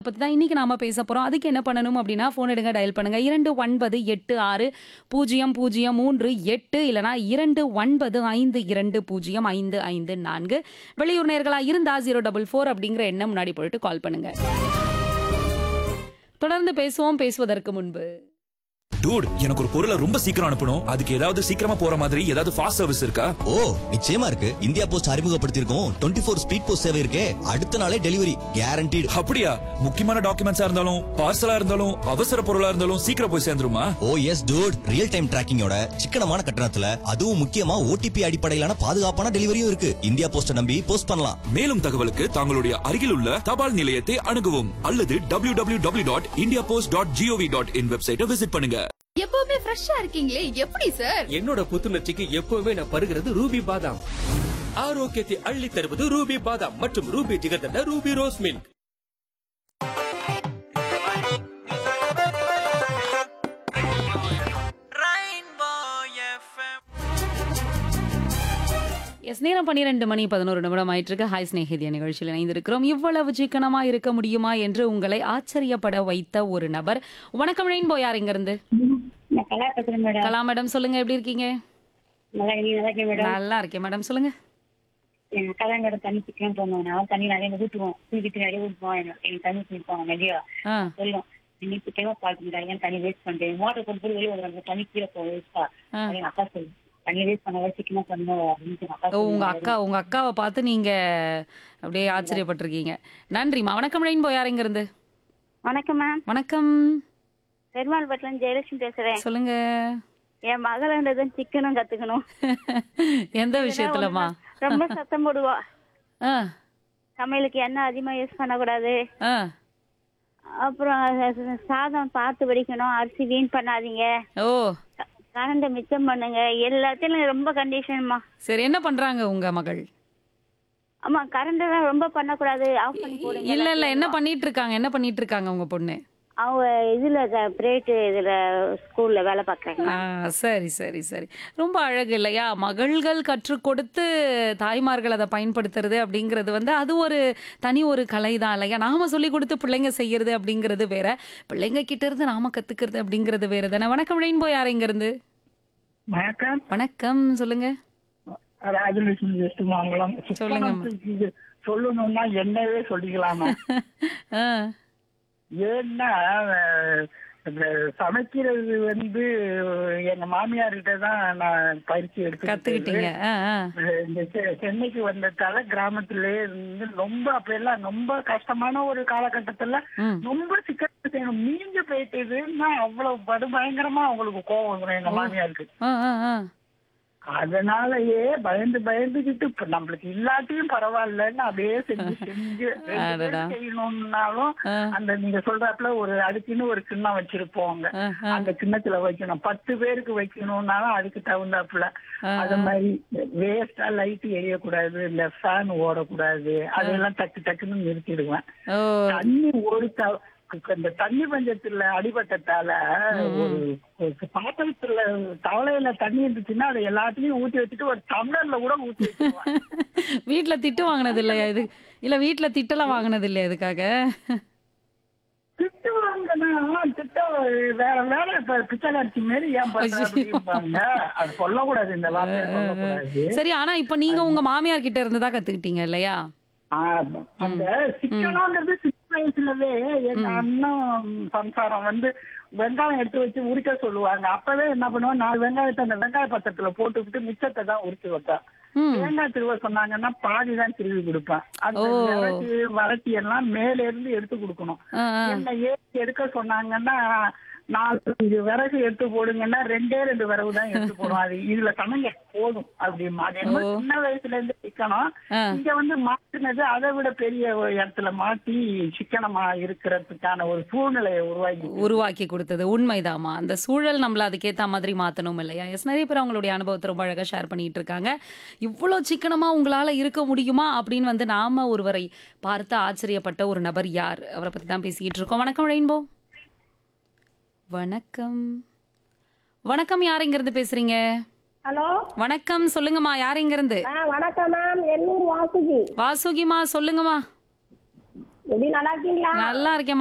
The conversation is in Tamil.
பத்தி தான் இன்னைக்கு நாம பேச போறோம் அதுக்கு என்ன பண்ணணும் அப்படின்னா ஃபோன் எடுங்க டயல் பண்ணுங்க இரண்டு ஒன்பது எட்டு ஆறு பூஜ்ஜியம் பூஜ்ஜியம் மூன்று எட்டு இல்லனா இரண்டு ஒன்பது ஐந்து இரண்டு பூஜ்ஜியம் ஐந்து ஐந்து நான்கு வெளியூர் நேர்களா இருந்தா ஜீரோ டபுள் ஃபோர் அப்படிங்கிற எண்ணம் முன்னாடி போயிட்டு கால் பண்ணுங்க தொடர்ந்து பேசுவோம் பேசுவதற்கு முன்பு டூட் எனக்கு ஒரு பொருளை ரொம்ப சீக்கிரம் அனுப்பணும் அதுக்கு ஏதாவது சீக்கிரமா போற மாதிரி ஏதாவது ஃபாஸ்ட் சர்வீஸ் இருக்கா ஓ நிச்சயமா இருக்கு இந்தியா போஸ்ட் அறிமுகப்படுத்தியிருக்கோம் டுவெண்ட்டி ஃபோர் ஸ்பீட் போஸ்ட் சேவை இருக்கே அடுத்த நாளே டெலிவரி கேரண்டீடு அப்படியா முக்கியமான டாக்குமெண்ட்ஸா இருந்தாலும் பார்சலா இருந்தாலும் அவசர பொருளா இருந்தாலும் சீக்கிரம் போய் சேர்ந்துருமா ஓ எஸ் டூட் ரியல் டைம் டிராக்கிங்கோட சிக்கனமான கட்டணத்துல அதுவும் முக்கியமா ஓடிபி அடிப்படையிலான பாதுகாப்பான டெலிவரியும் இருக்கு இந்தியா போஸ்ட நம்பி போஸ்ட் பண்ணலாம் மேலும் தகவலுக்கு தங்களுடைய அருகில் உள்ள தபால் நிலையத்தை அணுகவும் அல்லது W W W dot India post dot G O V dot in வெப்சைட்டை விசிட் பண்ணுங்க எப்பவுமே ஃப்ரெஷ்ஷா இருக்கீங்களே எப்படி சார் என்னோட புத்துணர்ச்சிக்கு எப்பவுமே நான் பருகிறது ரூபி பாதாம் ஆரோக்கியத்தை அள்ளி தருவது ரூபி பாதாம் மற்றும் Ruby jigarthanda Ruby rose milk எஸ் நேரம் பன்னிரெண்டு மணி பதினோரு நிமிடம் ஆயிட்டு இருக்கு ஹாய் ஸ்நேகிதிய நிகழ்ச்சியில் இணைந்திருக்கிறோம் இவ்வளவு சிக்கனமா இருக்க முடியுமா என்று உங்களை ஆச்சரியப்பட வைத்த ஒரு நபர் வணக்கம் ரெயின்போ யார் இங்க இருந்து நான் கலா பேசுறேன் மேடம் கலா மேடம் சொல்லுங்க எப்படி இருக்கீங்க நல்லா நீ நல்லா இருக்கேன் மேடம் நல்லா இருக்கேன் மேடம் சொல்லுங்க எங்க கலா மேடம் தண்ணி சிக்கலாம் போனோம் நான் தண்ணி நிறைய ஊற்றுவோம் தூக்கிட்டு நிறைய ஊற்றுவோம் எனக்கு தண்ணி குடிப்போம் நிறைய ஆ சொல்லும் நீ சிக்கமா பால் பண்ணிட்டாங்க ஏன் தண்ணி வேஸ்ட் பண்றேன் மோட்டர் கொண்டு போய் வெளியே வருவாங்க தண்ணி கீழே போகும் வேஸ்டா ஆ. எங்க அக்கா சொல்லு தண்ணி வேஸ்ட் பண்ணவே சிக்கமா பண்ணும் அப்படின்னு எங்க அக்கா ஓ உங்க சொல்லுவாங்க. அக்கா உங்க அக்காவை பார்த்து நீங்க அப்படியே ஆச்சரியப்பட்டிருக்கீங்க நன்றிம்மா வணக்கம் ரெயின்போ யார் இங்க இருந்து வணக்கம் மேம் வணக்கம் பெருமாள் பட்டில ஜெயலட்சுமி பேசுறேன் சொல்லுங்க என் மகளன்றதும் சிக்கனும் கத்துக்கணும் எந்த விஷயத்துலமா ரொம்ப சத்தம் போடுவா ஆ சமையலுக்கு எண்ணெய் அதிகமா யூஸ் பண்ணக்கூடாது ஆ அப்புறம் அஹ், சாதம் பார்த்து வடிக்கணும் அரிசி வீண் பண்ணாதீங்க ஓ கரண்ட மிச்சம் பண்ணுங்க எல்லாத்தையும் ரொம்ப கண்டிஷன்மா சரி என்ன பண்றாங்க உங்க மகள் ஆமா கரண்ட் எல்லாம் ரொம்ப பண்ணக்கூடாது ஆஃப் பண்ணி போடுங்க இல்ல இல்ல என்ன பண்ணிட்டு இருக்காங்க என்ன பண்ணிட்டு இருக்காங்க உங்க பொண்ணு அவங்க இதுல பிரைவேட் இதுல ஸ்கூல்ல வேலை பாக்குறாங்க ஆ, சரி சரி சரி ரொம்ப அழகு இல்லையா மகள்கள் கற்றுக் கொடுத்து தாய்மார்கள் அதை பயன்படுத்துறது அப்படிங்கிறது வந்து அது ஒரு தனி ஒரு கலை தான் இல்லையா நாம சொல்லி கொடுத்து பிள்ளைங்க செய்யறது அப்படிங்கிறது வேற பிள்ளைங்க கிட்ட இருந்து நாம கத்துக்கிறது அப்படிங்கிறது வேற தானே வணக்கம் ரெயின்போ யார் இங்க இருந்து வணக்கம் வணக்கம் சொல்லுங்க ராஜலட்சுமி வெஸ்ட் மாம்பலம் சொல்லுங்கம்மா. இது சொல்லணும்னா என்னவே சொல்லிக்கலாமா ஆ, ஏன்னா அஹ், இந்த சமைக்கிறது வந்து எங்க மாமியார்கிட்ட தான் நான் பயிற்சி எடுத்து கத்துக்கிட்டீங்க ஆ, ஆ. இந்த செ- சென்னைக்கு வந்ததால கிராமத்திலே இருந்து ரொம்ப அப்ப எல்லாம் ரொம்ப கஷ்டமான ஒரு காலகட்டத்துல ம். ரொம்ப சிக்கல் செய்யணும் மீஞ்சு போயிட்டதுன்னா அவ்வளவு படு பயங்கரமா அவங்களுக்கு கோவம் வந்துடும் எங்க மாமியாருக்கு ஆ, ஆ, ஆ. அதனாலயே பயந்து பயந்துகிட்டு இப்ப நம்மளுக்கு இல்லாட்டியும் பரவாயில்லன்னு அப்படியே செஞ்சு செஞ்சு ரெண்டு பேர் அடடா. செய்யணும்னாலும் ஆ. அந்த நீங்க சொல்றாப்புல ஒரு அதுக்குன்னு ஒரு கிண்ணம் வச்சிருப்போங்க ஆ, ஆ. அந்த கிண்ணத்துல வைக்கணும் பத்து பேருக்கு வைக்கணும்னாலும் அதுக்கு தகுந்தாப்புல ஆ, அது மாதிரி வேஸ்டா லைட் எரியக்கூடாது இந்த ஃபேன் ஓடக்கூடாது அதெல்லாம் டக்கு டக்குன்னு நிறுத்திடுவேன் ஓ தண்ணி ஒரு த- இந்த தண்ணி பஞ்சத்துல அடிபட்டதால ஒரு ஒரு பாத்திரத்துல தவளையில தண்ணி இருந்துச்சுன்னா அதை எல்லாத்துலயும் ஊத்தி வச்சுட்டு ஒரு டம்ளர்ல கூட ஊத்தி வச்சிருவேன் வீட்ல திட்டு வாங்கினது இல்லையா இது இல்ல வீட்ல திட்டலாம் வாங்கினது இல்லையா இதுக்காக திட்டு வாங்கினா திட்ட வேற வேற இப்ப பிச்சைக்காட்சி மாரி ஏன் பண்ற அப்படிம்பாங்க அது சொல்லக்கூடாது இந்த வார்த்தையை சொல்லக்கூடாது சரி ஆனா இப்ப நீங்க உங்க மாமியார் கிட்ட இருந்து தான் கத்துக்கிட்டீங்க இல்லையா ஆ, அந்த சிக்கனங்கிறது சின்ன வயசுலவே எங்க அண்ணன் சம்சாரம் வந்து வெங்காயம் எடுத்து வச்சு உரிக்க சொல்லுவாங்க அப்பவே என்ன பண்ணுவோம் நாலு வெங்காயத்தை அந்த வெங்காய பத்திரத்துல போட்டுக்கிட்டு மிச்சத்தை தான் உரிச்சு வைப்பேன் ம். தேங்காய் திருவ சொன்னாங்கன்னா பாதி தான் திருவி கொடுப்பேன் அந்த ஓ. விளக்கு வறட்சி எல்லாம் மேல இருந்து எடுத்து கொடுக்கணும் ஆ, ஆ. என்ன ஏற்றி எடுக்க சொன்னாங்கன்னா நாலு இது விறகு எடுத்து போடுங்கன்னா ரெண்டே ரெண்டு விறகு தான் எடுத்து போடும் அது இதுல சமைங்க போதும் அப்படிமா அது என்னமோ ஓ. சின்ன வயசுல இருந்து சிக்கனம் ஆ. இங்க வந்து மாற்றினது அதை விட பெரிய ஒரு இடத்துல மாத்தி சிக்கனமா இருக்கிறதுக்கான ஒரு சூழ்நிலையை உருவாக்கி உருவாக்கி கொடுத்தது உண்மைதாம்மா அந்த சூழல் நம்மள அதுக்கேத்த மாதிரி மாத்தணும் இல்லையா எஸ் நிறைய பேர் அவங்களுடைய அனுபவத்தை ரொம்ப அழகா ஷேர் பண்ணிட்டு இருக்காங்க இவ்வளோ சிக்கனமா உங்களால இருக்க முடியுமா அப்படின்னு வந்து நாம ஒருவரை பார்த்து ஆச்சரியப்பட்ட ஒரு நபர் யார் அவரை பத்தி தான் பேசிக்கிட்டு இருக்கோம் வணக்கம் ரெயின்போ வணக்கம் வணக்கம் யார் இங்க இருந்து பேசுறீங்க ஹலோ வணக்கம் சொல்லுங்கம்மா யார் இங்க இருந்து வணக்கம் மேம் எண்ணூர் வாசுகி வாசுகிமா சொல்லுங்கம்மா எப்படி நல்லா இருக்கீங்களா நல்லா இருக்கேன்